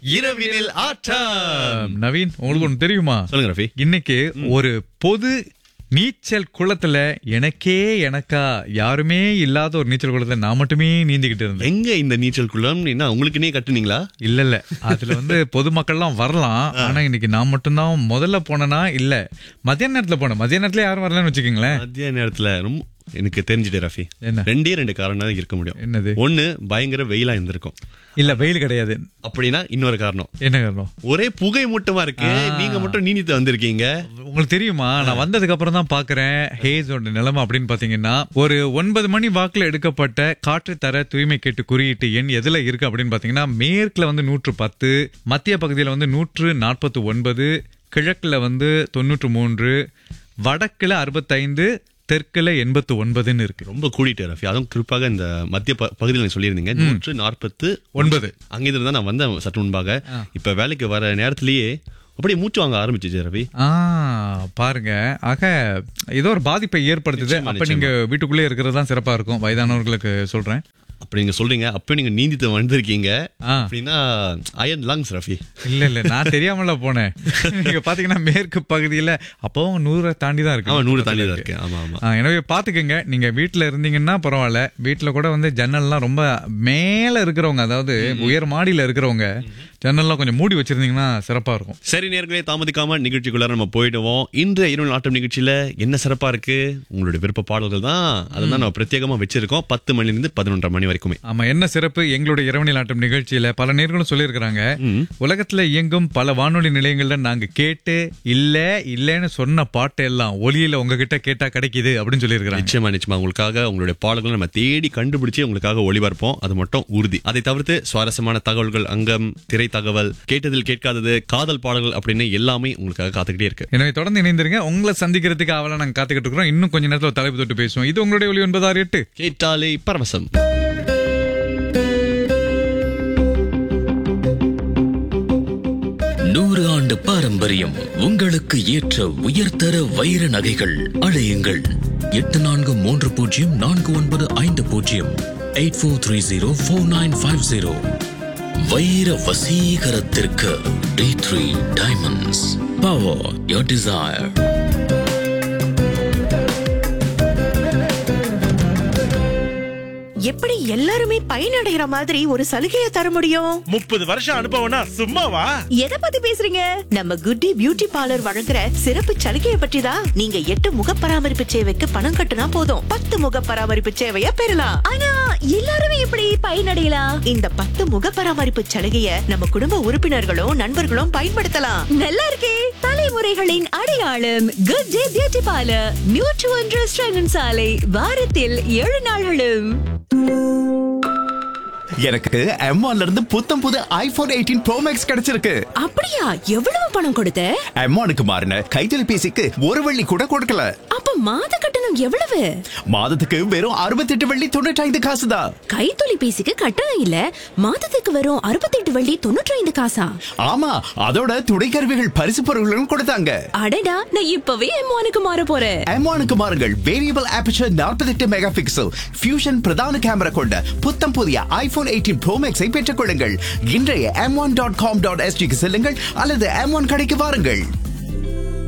இரவினில் ஆட்டம் நவீன் உங்களுக்கு ஒண்ணு தெரியுமா சொல்லுங்க ரஃபி இன்னைக்கு ஒரு பொது நீச்சல் குளத்துல எனக்கே எனக்கா யாருமே இல்லாத ஒரு நீச்சல் குளத்துல நான் மட்டுமே நீந்திக்கிட்டு இருந்தேன் எங்க இந்த நீச்சல் குளம் என்ன உங்களுக்குனே கட்டுனீங்களா இல்ல இல்ல அதுல வந்து பொதுமக்கள்லாம் வரலாம் ஆனா இன்னைக்கு நான் மட்டும்தான் முதல்ல போனேனா இல்ல மதிய நேரத்துல போனேன் மதிய நேரத்துல யாரும் வரலன்னு வச்சுக்கோங்களேன் மத்திய நேரத்துல ரொம்ப எனக்கு தெரிஞ்சுட்டு ரஃபி என்ன? ரெண்டே ரெண்டு காரணம் தான் இருக்க முடியும் என்னது ஒண்ணு பயங்கர வெயிலா இருந்திருக்கும் இல்ல வெயில் கிடையாது அப்படின்னா இன்னொரு காரணம் என்ன காரணம் ஒரே புகை மூட்டமா இருக்கு நீங்க மட்டும் நீந்தித்து வந்திருக்கீங்க உங்களுக்கு தெரியுமா நான் வந்ததுக்கு அப்புறம் தான் பாக்குறேன் ஹேஸோட நிலைமை அப்படின்னு பாத்தீங்கன்னா ஒரு ஒன்பது மணி வாக்குல எடுக்கப்பட்ட காற்று தர தூய்மை கேட்டு குறியீட்டு எண் எதுல இருக்கு அப்படின்னு பாத்தீங்கன்னா மேற்குல வந்து நூற்று பத்து மத்திய பகுதியில வந்து நூற்று நாற்பத்தி ஒன்பது கிழக்குல வந்து தொண்ணூற்று மூன்று வடக்குல அறுபத்தைந்து தெற்குல எண்பத்து ஒன்பதுன்னு இருக்கு ரொம்ப கூடிட்டு ரஃபி அதுவும் குறிப்பாக இந்த மத்திய ப- பகுதியில் நீங்க சொல்லியிருந்தீங்க நூற்று நாற்பத்து ஒன்பது அங்கிருந்து தான் நான் வந்தேன் சற்று முன்பாக இப்ப வேலைக்கு வர நேரத்திலேயே அப்படியே மூச்சு வாங்க ஆரம்பிச்சிச்சு ரவி ஆ பாருங்க ஆக ஏதோ ஒரு பாதிப்பை ஏற்படுத்துது நிச்சயமா, அப்ப நீங்க வீட்டுக்குள்ளே இருக்கிறது தான் சிறப்பா இருக்கும் வயதானவர்களுக்கு சொல்றேன் அப்படி நீங்க சொல்றீங்க அப்ப நீங்க நீந்தித்து வந்திருக்கீங்க ஆ. அப்படின்னா அயன் லங்ஸ் ரஃபி இல்ல இல்ல நான் தெரியாமல போனேன் நீங்க பாத்தீங்கன்னா மேற்கு பகுதியில அப்பவும் நூறை தாண்டி தான் இருக்கு ஆமா நூறு தாண்டி தான் இருக்கு ஆமா ஆமா ஆ, எனவே பாத்துக்கங்க நீங்க வீட்ல இருந்தீங்கன்னா பரவாயில்ல வீட்ல கூட வந்து ஜன்னல்லாம் ரொம்ப மேல இருக்கிறவங்க அதாவது உயர் மாடியில இருக்கிறவங்க ஜன்னல்லாம் கொஞ்சம் மூடி வச்சிருந்தீங்கன்னா சிறப்பா இருக்கும் சரி நேர்களே தாமதிக்காம நிகழ்ச்சிக்குள்ள நம்ம போயிடுவோம் இன்றைய இரவு ஆட்டம் நிகழ்ச்சியில என்ன சிறப்பா இருக்கு உங்களுடைய விருப்ப பாடல்கள் தான் அதுதான் நம்ம பிரத்யேகமா வச்சிருக்கோம் பத்து மணில இருந்து பதினொன்றரை மணி வரைக்குமே ஆமா என்ன சிறப்பு எங்களுடைய இரவு நிலாட்டம் நிகழ்ச்சியில பல நேர்களும் சொல்லியிருக்கிறாங்க உலகத்துல இயங்கும் பல வானொலி நிலையங்கள்ல நாங்க கேட்டு இல்ல இல்லன்னு சொன்ன பாட்டு எல்லாம் ஒலியில உங்ககிட்ட கேட்டா கிடைக்குது அப்படின்னு சொல்லியிருக்கிறாங்க நிச்சயமா நிச்சயமா உங்களுக்காக உங்களுடைய பாடல்களை நம்ம தேடி கண்டுபிடிச்சு உங்களுக்காக ஒளிபரப்போம் அது மட்டும் உறுதி அதை தவிர்த்து சுவாரஸ்யமான தகவல்கள் அங்கம் திரை தகவல் கேட்டதில் கேட்காதது காதல் பாடல்கள் அப்படின்னு எல்லாமே உங்களுக்காக காத்துக்கிட்டே இருக்கு எனவே தொடர்ந்து இணைந்திருங்க உங்களை சந்திக்கிறதுக்கு அவளை நாங்க காத்துக்கிட்டு இருக்கிறோம் இன்னும் கொஞ்ச நேரத்துல ஒரு தலைப்பு தொட்டு பேசுவோம் இது உங்களுடைய ஒலி ஒன்பது ஆறு எட்டு கேட்டாலே பரவசம் நூறு ஆண்டு பாரம்பரியம் உங்களுக்கு ஏற்ற உயர்தர வைர நகைகள் அழையுங்கள் எட்டு நான்கு மூன்று பூஜ்ஜியம் நான்கு ஒன்பது ஐந்து பூஜ்ஜியம் eight four three zero four nine five zero வைர வசீகரத்திற்கு D three diamonds power your desire எப்படி எல்லாருமே பயனடைகிற மாதிரி ஒரு சலுகையை தர முடியும் முப்பது வருஷம் அனுபவம்னா சும்மாவா எதை பத்தி பேசுறீங்க நம்ம குட்டி பியூட்டி பார்லர் வழங்குற சிறப்பு சலுகையை பற்றி தான் நீங்க எட்டு முக பராமரிப்பு சேவைக்கு பணம் கட்டுனா போதும் பத்து முக பராமரிப்பு சேவைய பெறலாம் ஆனா எல்லாருமே எப்படி பயனடையலாம் இந்த பத்து முக பராமரிப்பு சலுகைய நம்ம குடும்ப உறுப்பினர்களும் நண்பர்களும் பயன்படுத்தலாம் நல்லா இருக்கே தலைமுறைகளின் அடையாளம் குட் டே பியூட்டி பார்லர் நியூட்ரு ஒன்று சாலை வாரத்தில் ஏழு நாள்களும் எனக்கு M1 ல இருந்து புத்தம் புது ஐபோன் எயிட்டீன் ப்ரோ மேக்ஸ் கிடைச்சிருக்கு அப்படியா எவ்வளவு பணம் கொடுத்த M1 க்கு மாறின கைத்தொலைபேசிக்கு ஒரு வெள்ளி கூட கொடுக்கல அப்ப மாத கட்டணம் எவ்வளவு மாதத்துக்கு வெறும் 68 வெள்ளி தொண்ணூற்றி ஐந்து காசு தான் கைத்தொலைபேசிக்கு கட்டணம் இல்ல மாதத்துக்கு வரும் அறுபத்தெட்டு வள்ளி தொண்ணூற்றி ஐந்து காசா ஆமா அதோட துணை கருவிகள் பரிசு பொருட்களும் கொடுத்தாங்க அடடா நான் இப்பவே எம்மானுக்கு மாற போறேன் M1 க்கு மாறுங்கள் variable aperture 48 megapixel fusion பிரதான கேமரா கொண்ட புத்தம் புதிய ஐபோன் எயிட்டீன் ப்ரோ மேக்ஸை பெற்றுக் கொள்ளுங்கள் இன்றைய M one dot com dot எஸ்டிக்கு செல்லுங்கள் அல்லது எம் ஒன் கடைக்கு வாருங்கள்